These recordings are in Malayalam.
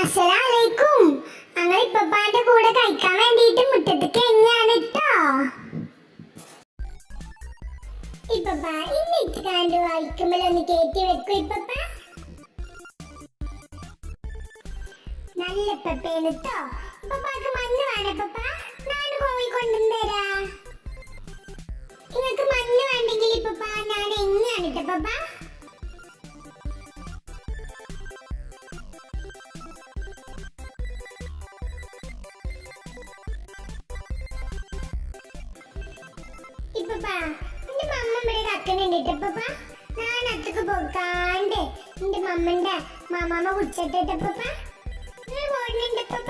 അസ്സലാമലൈക്കും ഞങ്ങൾ ഇപ്പപ്പാന്റെ കൂടെ കഴിക്കാൻ വേണ്ടിയിട്ട് മുറ്റത്തേക്ക് എങ്ങനെയാണ് കേട്ടോ ഇപ്പപ്പ ഇന്ന് ഇട്ടുകാണ്ട് വായിക്കുമ്പോഴൊന്ന് കയറ്റി വെക്കും ഇപ്പപ്പ നല്ല ഇപ്പപ്പേന്ന് കേട്ടോ ഇപ്പപ്പാക്ക് മഞ്ഞ് വേണം ഇപ്പപ്പ ഞാൻ പോയി കൊണ്ടുവന്നരാ നിങ്ങൾക്ക് മഞ്ഞ് വേണ്ടെങ്കിൽ ഇപ്പപ്പ ഞാൻ എങ്ങനെയാണ് കേട്ടോ പപ്പ ഇപ്പപ്പ എന്റെ മമ്മ ഇവിടെ കക്കനുണ്ട് ഇട്ടപ്പ ഞാൻ അത്രക്ക് പോക്കാണ്ട് എന്റെ മമ്മന്റെ മാമാമ കുടിച്ചിട്ടിട്ടപ്പ നിങ്ങൾ പോടുന്നുണ്ട് ഇപ്പപ്പ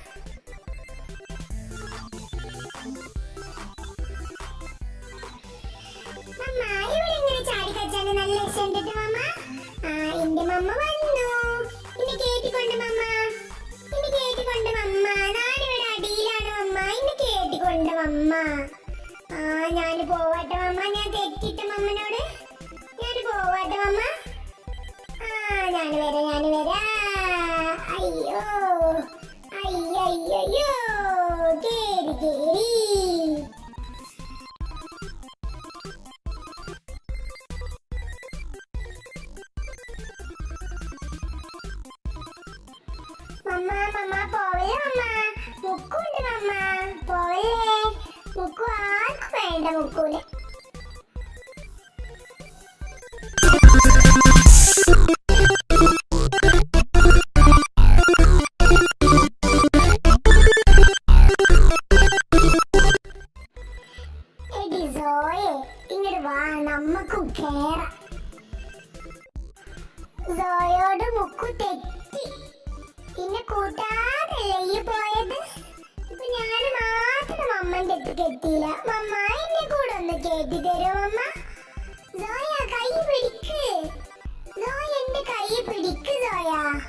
മമ്മ ഇവിടെ ഇങ്ങനെ ചാടി കളിച്ചാണ് നല്ല രസമുണ്ട് മമ്മ ആ എന്റെ മമ്മ വന്നു എന്നെ കേട്ടിക്കൊണ്ട് മമ്മ എന്നെ കേട്ടിക്കൊണ്ട് മമ്മ ഞാനിവിടെ അടിയിലാണ് മമ്മ എന്നെ കേട്ടിക്കൊണ്ട് മമ്മ ആ ഞാൻ പോവാട്ടെ മമ്മ ഞാൻ തെറ്റിട്ട് മമ്മനോട് ഞാൻ പോവാട്ടെ മമ്മ ആ ഞാൻ വരാം ഞാൻ വരാം അയ്യോ അയ്യോ കേറി കേറി മമ്മ മമ്മ പോവല്ലേ മമ്മ മുക്കുണ്ട് മമ്മ പോവല്ലേ മുക്കു ആർക്കും വേണ്ട മുക്കൂനെ എടി സോയെ ഇങ്ങോട്ട് വാ നമ്മക്കും കേറാം സോയോട് മുക്കു തെറ്റി പിന്നെ കൂട്ടാതല്ലേ ഈ പോയത് ഇപ്പൊ ഞാൻ മാത്രം അമ്മന്റെ അടുത്ത് കെട്ടിയില്ല മമ്മ എന്നെ കൂടെ ഒന്ന് കേട്ടി തരുമോ മമ്മ സോയ കൈ പിടിക്ക് സോയ എന്റെ കൈ പിടിക്ക് സോയ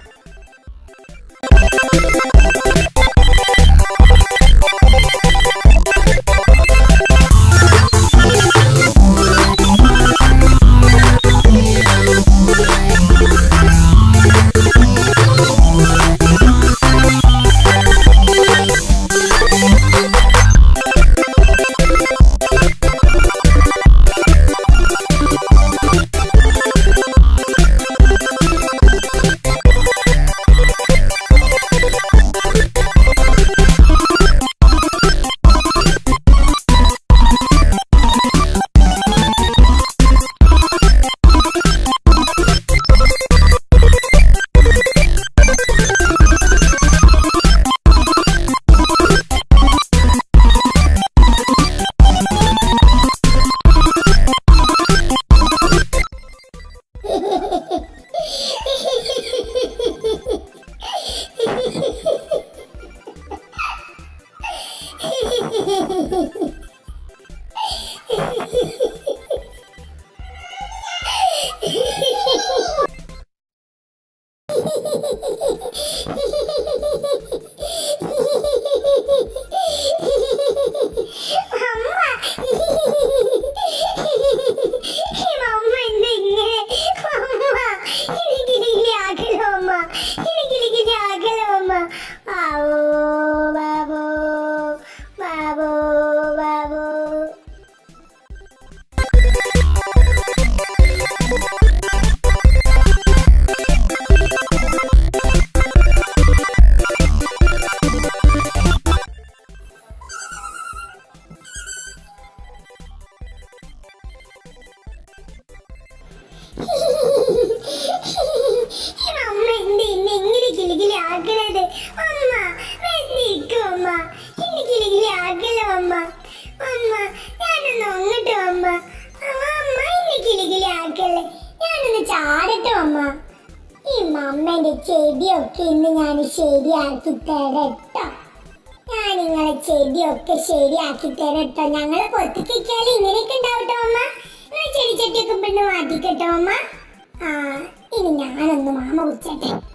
അമ്മ എന്ത് എന്നെ എങ്ങനെ കിളികിലി ആക്കണത് അമ്മ വെച്ചിരിക്കും അമ്മ എന്നെ കിളികിലി ആക്കല്ലോ അമ്മ അമ്മ ഞാനൊന്ന് ഒന്നിട്ടോ അമ്മ അമ്മ അമ്മ എന്നെ കിളികിലി ആക്കല്ലേ ഞാനൊന്ന് ചാടട്ടോ അമ്മ ഈ മമ്മന്റെ ചെടിയൊക്കെ ഇന്ന് ഞാൻ ശരിയാക്കി തരട്ടോ ഞാൻ നിങ്ങളെ ചെടിയൊക്കെ ശരിയാക്കി തരട്ടോ ഞങ്ങളെ പൊത്തിക്കാല് ഇങ്ങനെയൊക്കെ ഉണ്ടാവട്ടോ അമ്മ നിങ്ങൾ ചെടി ചട്ടിയൊക്കെ പിന്നെ മാറ്റിക്കട്ടോ അമ്മ ആ ഇനി ഞാനൊന്ന് മാമ കുടിച്ചട്ടെ